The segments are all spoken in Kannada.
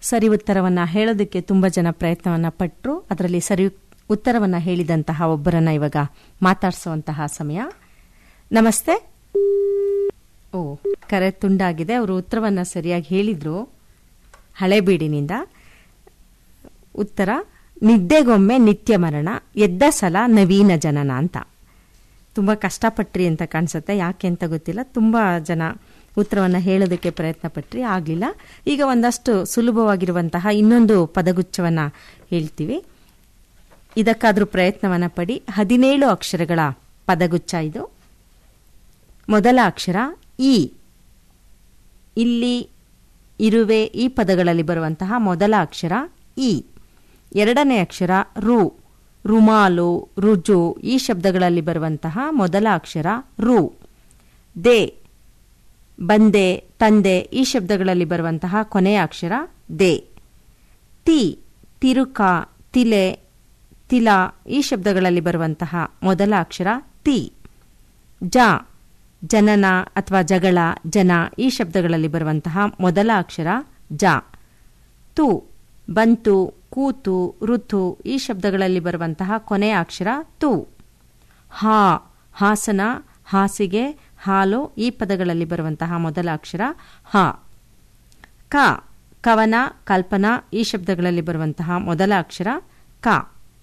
ಸರಿ ಉತ್ತರವನ್ನ ಹೇಳೋದಕ್ಕೆ ತುಂಬಾ ಜನ ಪ್ರಯತ್ನವನ್ನ ಪಟ್ಟರು ಅದರಲ್ಲಿ ಸರಿ ಉತ್ತರವನ್ನ ಹೇಳಿದಂತಹ ಒಬ್ಬರನ್ನ ಇವಾಗ ಮಾತಾಡಿಸುವಂತಹ ಸಮಯ ನಮಸ್ತೆ ಓ ಕರೆ ತುಂಡಾಗಿದೆ ಅವರು ಉತ್ತರವನ್ನ ಸರಿಯಾಗಿ ಹೇಳಿದ್ರು ಹಳೆಬೀಡಿನಿಂದ ಉತ್ತರ ನಿದ್ದೆಗೊಮ್ಮೆ ನಿತ್ಯ ಮರಣ ಎದ್ದ ಸಲ ನವೀನ ಜನನ ಅಂತ ತುಂಬ ಕಷ್ಟಪಟ್ರಿ ಅಂತ ಕಾಣಿಸುತ್ತೆ ಯಾಕೆ ಅಂತ ಗೊತ್ತಿಲ್ಲ ತುಂಬ ಜನ ಉತ್ತರವನ್ನು ಹೇಳೋದಕ್ಕೆ ಪ್ರಯತ್ನ ಪಟ್ರಿ ಆಗಲಿಲ್ಲ ಈಗ ಒಂದಷ್ಟು ಸುಲಭವಾಗಿರುವಂತಹ ಇನ್ನೊಂದು ಪದಗುಚ್ಛವನ್ನು ಹೇಳ್ತೀವಿ ಇದಕ್ಕಾದರೂ ಪ್ರಯತ್ನವನ್ನು ಪಡಿ ಹದಿನೇಳು ಅಕ್ಷರಗಳ ಪದಗುಚ್ಛ ಇದು ಮೊದಲ ಅಕ್ಷರ ಇ ಇಲ್ಲಿ ಇರುವೆ ಈ ಪದಗಳಲ್ಲಿ ಬರುವಂತಹ ಮೊದಲ ಅಕ್ಷರ ಇ ಎರಡನೇ ಅಕ್ಷರ ರು ರುಮಾಲು ರುಜು ಈ ಶಬ್ದಗಳಲ್ಲಿ ಬರುವಂತಹ ಮೊದಲ ಅಕ್ಷರ ರು ದೆ ಬಂದೆ ತಂದೆ ಈ ಶಬ್ದಗಳಲ್ಲಿ ಬರುವಂತಹ ಕೊನೆಯ ಅಕ್ಷರ ದೆ ತಿ ತಿರುಕ ತಿಲೆ ತಿಲ ಈ ಶಬ್ದಗಳಲ್ಲಿ ಬರುವಂತಹ ಮೊದಲ ಅಕ್ಷರ ತಿ ಜ ಜನನ ಅಥವಾ ಜಗಳ ಜನ ಈ ಶಬ್ದಗಳಲ್ಲಿ ಬರುವಂತಹ ಮೊದಲ ಅಕ್ಷರ ಜ ತು ಬಂತು ಕೂತು ಋತು ಈ ಶಬ್ದಗಳಲ್ಲಿ ಬರುವಂತಹ ಕೊನೆಯ ಅಕ್ಷರ ತು ಹಾ ಹಾಸನ ಹಾಸಿಗೆ ಹಾಲು ಈ ಪದಗಳಲ್ಲಿ ಬರುವಂತಹ ಮೊದಲ ಅಕ್ಷರ ಹ ಕ ಕವನ ಕಲ್ಪನಾ ಈ ಶಬ್ದಗಳಲ್ಲಿ ಬರುವಂತಹ ಮೊದಲ ಅಕ್ಷರ ಕ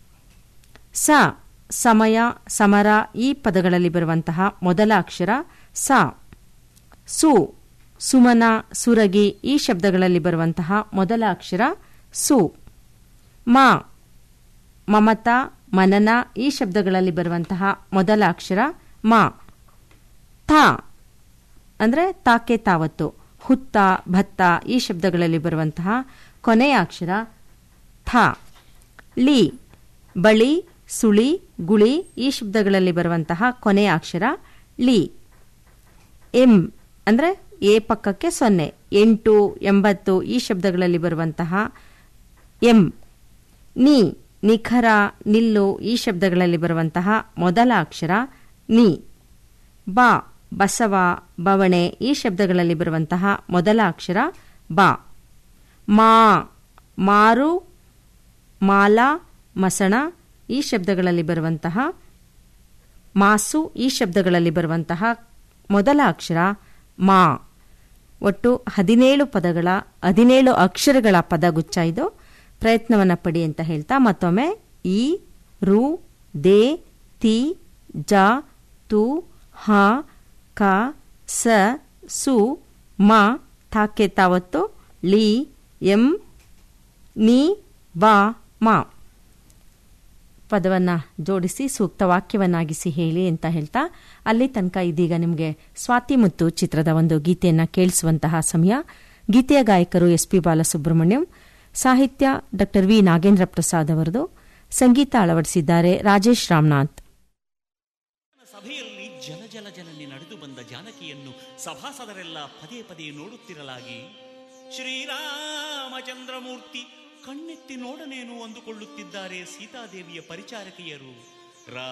ಸ ಸಮಯ ಸಮರ ಈ ಪದಗಳಲ್ಲಿ ಬರುವಂತಹ ಮೊದಲ ಅಕ್ಷರ ಸ ಸು ಸುಮನ ಸುರಗಿ ಈ ಶಬ್ದಗಳಲ್ಲಿ ಬರುವಂತಹ ಮೊದಲ ಅಕ್ಷರ ಸು ಮ ಮಮತಾ ಮನನ ಈ ಶಬ್ದಗಳಲ್ಲಿ ಬರುವಂತಹ ಮೊದಲ ಅಕ್ಷರ ಮ ಥ ಅಂದರೆ ತಾಕೆ ತಾವತ್ತು ಹುತ್ತ ಭತ್ತ ಈ ಶಬ್ದಗಳಲ್ಲಿ ಬರುವಂತಹ ಕೊನೆಯ ಅಕ್ಷರ ಥ ಲಿ ಬಳಿ ಸುಳಿ ಗುಳಿ ಈ ಶಬ್ದಗಳಲ್ಲಿ ಬರುವಂತಹ ಕೊನೆಯ ಅಕ್ಷರ ಲಿ ಎಂ ಅಂದರೆ ಎ ಪಕ್ಕಕ್ಕೆ ಸೊನ್ನೆ ಎಂಟು ಎಂಬತ್ತು ಈ ಶಬ್ದಗಳಲ್ಲಿ ಬರುವಂತಹ ಎಂ ನೀ ನಿಖರ ನಿಲ್ಲು ಈ ಶಬ್ದಗಳಲ್ಲಿ ಬರುವಂತಹ ಮೊದಲ ಅಕ್ಷರ ನೀ ಬಾ ಬಸವ ಬವಣೆ ಈ ಶಬ್ದಗಳಲ್ಲಿ ಬರುವಂತಹ ಮೊದಲ ಅಕ್ಷರ ಬಾ ಮಾ ಮಾರು ಮಾಲ ಮಸಣ ಈ ಶಬ್ದಗಳಲ್ಲಿ ಬರುವಂತಹ ಮಾಸು ಈ ಶಬ್ದಗಳಲ್ಲಿ ಬರುವಂತಹ ಮೊದಲ ಅಕ್ಷರ ಮಾ ಒಟ್ಟು ಹದಿನೇಳು ಪದಗಳ ಹದಿನೇಳು ಅಕ್ಷರಗಳ ಪದಗುಚ್ಛ ಇದು ಪ್ರಯತ್ನವನ್ನು ಪಡಿ ಅಂತ ಹೇಳ್ತಾ ಮತ್ತೊಮ್ಮೆ ಇ ರು ದೇ ತಿ ಜ ತು ಹ ಕ ಸ ಸು ಮ ಥಾಕೆ ತಾವತ್ತು ಲಿ ಎಂ ನೀ ಬಾ ಮಾ ಪದವನ್ನು ಜೋಡಿಸಿ ಸೂಕ್ತ ವಾಕ್ಯವನ್ನಾಗಿಸಿ ಹೇಳಿ ಅಂತ ಹೇಳ್ತಾ ಅಲ್ಲಿ ತನಕ ಇದೀಗ ನಿಮಗೆ ಸ್ವಾತಿ ಮುತ್ತು ಚಿತ್ರದ ಒಂದು ಗೀತೆಯನ್ನು ಕೇಳಿಸುವಂತಹ ಸಮಯ ಗೀತೆಯ ಗಾಯಕರು ಎಸ್ ಪಿ ಬಾಲಸುಬ್ರಹ್ಮಣ್ಯಂ ಸಾಹಿತ್ಯ ಡಾ ವಿ ನಾಗೇಂದ್ರ ಪ್ರಸಾದ್ ಅವರದು ಸಂಗೀತ ಅಳವಡಿಸಿದ್ದಾರೆ ರಾಜೇಶ್ ರಾಮನಾಥ್ ಸಭೆಯಲ್ಲಿ ಜಲ ಜಲ ಜನನಿ ನಡೆದು ಬಂದ ಜಾನಕಿಯನ್ನು ಸಭಾಸದರೆಲ್ಲ ಪದೇ ಪದೇ ನೋಡುತ್ತಿರಲಾಗಿ ಶ್ರೀರಾಮಚಂದ್ರಮೂರ್ತಿ ಕಣ್ಣೆತ್ತಿ ನೋಡನೇನು ಅಂದುಕೊಳ್ಳುತ್ತಿದ್ದಾರೆ ಸೀತಾದೇವಿಯ ಪರಿಚಾರಕಿಯರು